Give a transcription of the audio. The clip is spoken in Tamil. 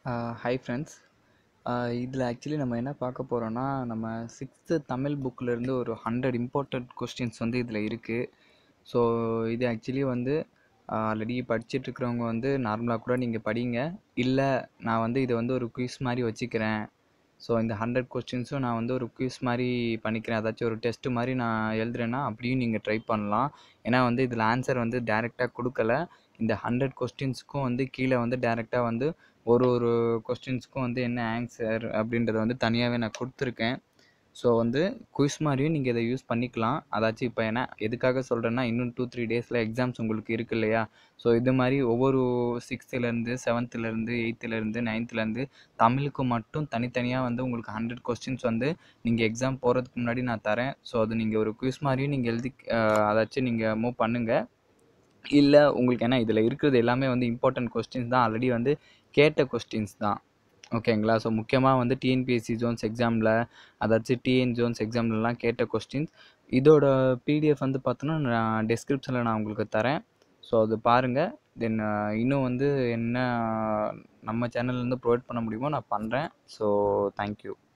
ஹாய் ஃப்ரெண்ட்ஸ் இதில் ஆக்சுவலி நம்ம என்ன பார்க்க போகிறோன்னா நம்ம சிக்ஸ்த்து தமிழ் புக்கிலேருந்து ஒரு ஹண்ட்ரட் இம்பார்ட்டண்ட் கொஸ்டின்ஸ் வந்து இதில் இருக்குது ஸோ இது ஆக்சுவலி வந்து ஆல்ரெடி படிச்சிட்ருக்கிறவங்க வந்து நார்மலாக கூட நீங்கள் படிங்க இல்லை நான் வந்து இதை வந்து ஒரு குயிஸ் மாதிரி வச்சுக்கிறேன் ஸோ இந்த ஹண்ட்ரட் கொஸ்டின்ஸும் நான் வந்து ஒரு குயிஸ் மாதிரி பண்ணிக்கிறேன் அதாச்சும் ஒரு டெஸ்ட் மாதிரி நான் எழுதுறேன்னா அப்படியும் நீங்கள் ட்ரை பண்ணலாம் ஏன்னா வந்து இதில் ஆன்சர் வந்து டேரெக்டாக கொடுக்கல இந்த ஹண்ட்ரட் கொஸ்டின்ஸுக்கும் வந்து கீழே வந்து டேரெக்டாக வந்து ஒரு ஒரு கொஸ்டின்ஸ்க்கும் வந்து என்ன ஆன்சர் அப்படின்றத வந்து தனியாகவே நான் கொடுத்துருக்கேன் ஸோ வந்து குயிஸ் மாதிரியும் நீங்கள் இதை யூஸ் பண்ணிக்கலாம் அதாச்சும் இப்போ என்ன எதுக்காக சொல்கிறேன்னா இன்னும் டூ த்ரீ டேஸில் எக்ஸாம்ஸ் உங்களுக்கு இருக்கு இல்லையா ஸோ இது மாதிரி ஒவ்வொரு சிக்ஸ்த்துலேருந்து செவன்த்துலேருந்து எயித்துலேருந்து நைன்த்துலேருந்து தமிழுக்கு மட்டும் தனித்தனியாக வந்து உங்களுக்கு ஹண்ட்ரட் கொஸ்டின்ஸ் வந்து நீங்கள் எக்ஸாம் போகிறதுக்கு முன்னாடி நான் தரேன் ஸோ அது நீங்கள் ஒரு குயிஸ் மாதிரியும் நீங்கள் எழுதி அதாச்சும் நீங்கள் மூவ் பண்ணுங்கள் இல்லை உங்களுக்கு ஏன்னா இதில் இருக்கிறது எல்லாமே வந்து இம்பார்ட்டன்ட் கொஸ்டின்ஸ் தான் ஆல்ரெடி வந்து கேட்ட கொஸ்டின்ஸ் தான் ஓகேங்களா ஸோ முக்கியமாக வந்து டிஎன்பிஎஸ்சி ஜோன்ஸ் எக்ஸாமில் அதாச்சும் டிஎன் ஜோன்ஸ் எக்ஸாம்லலாம் கேட்ட கொஸ்டின்ஸ் இதோட பிடிஎஃப் வந்து பார்த்தோன்னா நான் டெஸ்கிரிப்ஷனில் நான் உங்களுக்கு தரேன் ஸோ அது பாருங்கள் தென் இன்னும் வந்து என்ன நம்ம சேனல்லேருந்து ப்ரொவைட் பண்ண முடியுமோ நான் பண்ணுறேன் ஸோ தேங்க்யூ